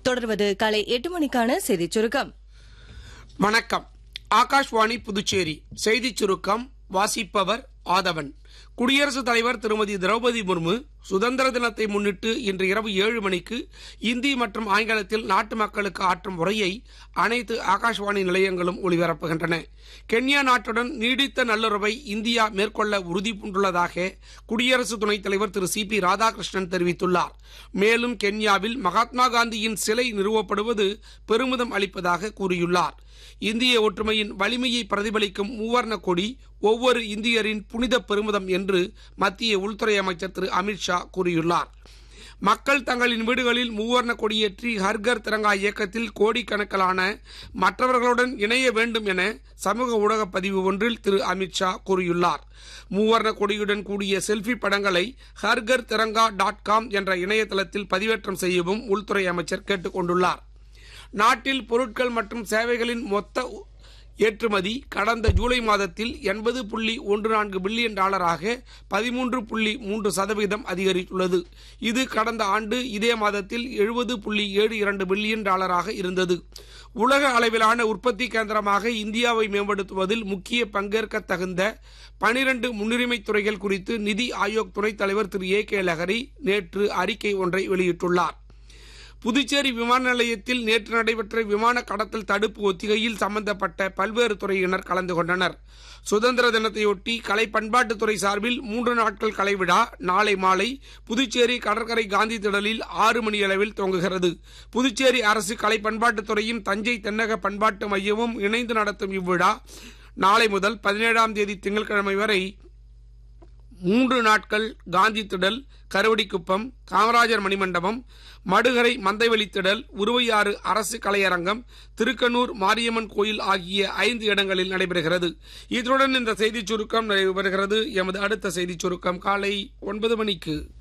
தொடர்வது காலை எட்டு மணிக்கான செய்திச் சுருக்கம் வணக்கம் ஆகாஷ்வாணி புதுச்சேரி செய்திச் சுருக்கம் வாசிப்பவர் ஆதவன் குடியரசுத் தலைவர் திருமதி திரௌபதி முர்மு சுதந்திர தினத்தை முன்னிட்டு இன்று இரவு ஏழு மணிக்கு இந்தி மற்றும் ஆங்கிலத்தில் நாட்டு மக்களுக்கு ஆற்றும் உரையை அனைத்து ஆகாஷ்வாணி நிலையங்களும் ஒளிபரப்புகின்றன கென்யா நாட்டுடன் நீடித்த நல்லுறவை இந்தியா மேற்கொள்ள உறுதி பூண்டுள்ளதாக குடியரசு துணைத் தலைவர் திரு சி பி ராதாகிருஷ்ணன் தெரிவித்துள்ளார் மேலும் கென்யாவில் மகாத்மா காந்தியின் சிலை நிறுவப்படுவது பெருமிதம் அளிப்பதாக கூறியுள்ளார் இந்திய ஒற்றுமையின் வலிமையை பிரதிபலிக்கும் மூவர்ண கொடி ஒவ்வொரு இந்தியரின் புனித பெருமிதம் என்று மத்திய உள்துறை அமைச்சர் திரு அமித்ஷா கூறியுள்ளார் மக்கள் தங்களின் வீடுகளில் மூவர்ண கொடியேற்றி ஹர்கர் திரங்கா இயக்கத்தில் கோடிக்கணக்கிலான மற்றவர்களுடன் இணைய வேண்டும் என சமூக ஊடக பதிவு ஒன்றில் திரு அமித்ஷா கூறியுள்ளார் மூவர்ண கொடியுடன் கூடிய செல்ஃபி படங்களை ஹர்கர் திரங்கா டாட் காம் என்ற இணையதளத்தில் பதிவேற்றம் செய்யவும் உள்துறை அமைச்சர் கேட்டுக் கொண்டுள்ளார் நாட்டில் பொருட்கள் மற்றும் சேவைகளின் மொத்த ஏற்றுமதி கடந்த ஜூலை மாதத்தில் எண்பது புள்ளி ஒன்று நான்கு பில்லியன் டாலராக பதிமூன்று புள்ளி மூன்று சதவீதம் அதிகரித்துள்ளது இது கடந்த ஆண்டு இதே மாதத்தில் எழுபது புள்ளி ஏழு இரண்டு பில்லியன் டாலராக இருந்தது உலக அளவிலான உற்பத்தி கேந்திரமாக இந்தியாவை மேம்படுத்துவதில் முக்கிய பங்கேற்க தகுந்த பனிரண்டு முன்னுரிமை துறைகள் குறித்து நிதி ஆயோக் துணைத் தலைவர் திரு ஏ கே லஹரி நேற்று அறிக்கை ஒன்றை வெளியிட்டுள்ளார் புதுச்சேரி விமான நிலையத்தில் நேற்று நடைபெற்ற விமான கடத்தல் தடுப்பு ஒத்திகையில் சம்பந்தப்பட்ட பல்வேறு துறையினர் கலந்து கொண்டனர் சுதந்திர தினத்தையொட்டி கலை பண்பாட்டுத்துறை சார்பில் மூன்று நாட்கள் கலைவிழா நாளை மாலை புதுச்சேரி கடற்கரை காந்தி திடலில் ஆறு மணி அளவில் துவங்குகிறது புதுச்சேரி அரசு கலை பண்பாட்டுத்துறையும் தஞ்சை தென்னக பண்பாட்டு மையமும் இணைந்து நடத்தும் இவ்விழா நாளை முதல் பதினேழாம் தேதி திங்கட்கிழமை வரை மூன்று நாட்கள் காந்தி திடல் கருவடிக்குப்பம் காமராஜர் மணிமண்டபம் மடுகரை மந்தைவெளி திடல் உருவையாறு அரசு கலையரங்கம் திருக்கனூர் மாரியம்மன் கோயில் ஆகிய ஐந்து இடங்களில் நடைபெறுகிறது இத்துடன் இந்த செய்திச் சுருக்கம் நிறைவு பெறுகிறது எமது அடுத்த செய்திச் சுருக்கம் காலை ஒன்பது மணிக்கு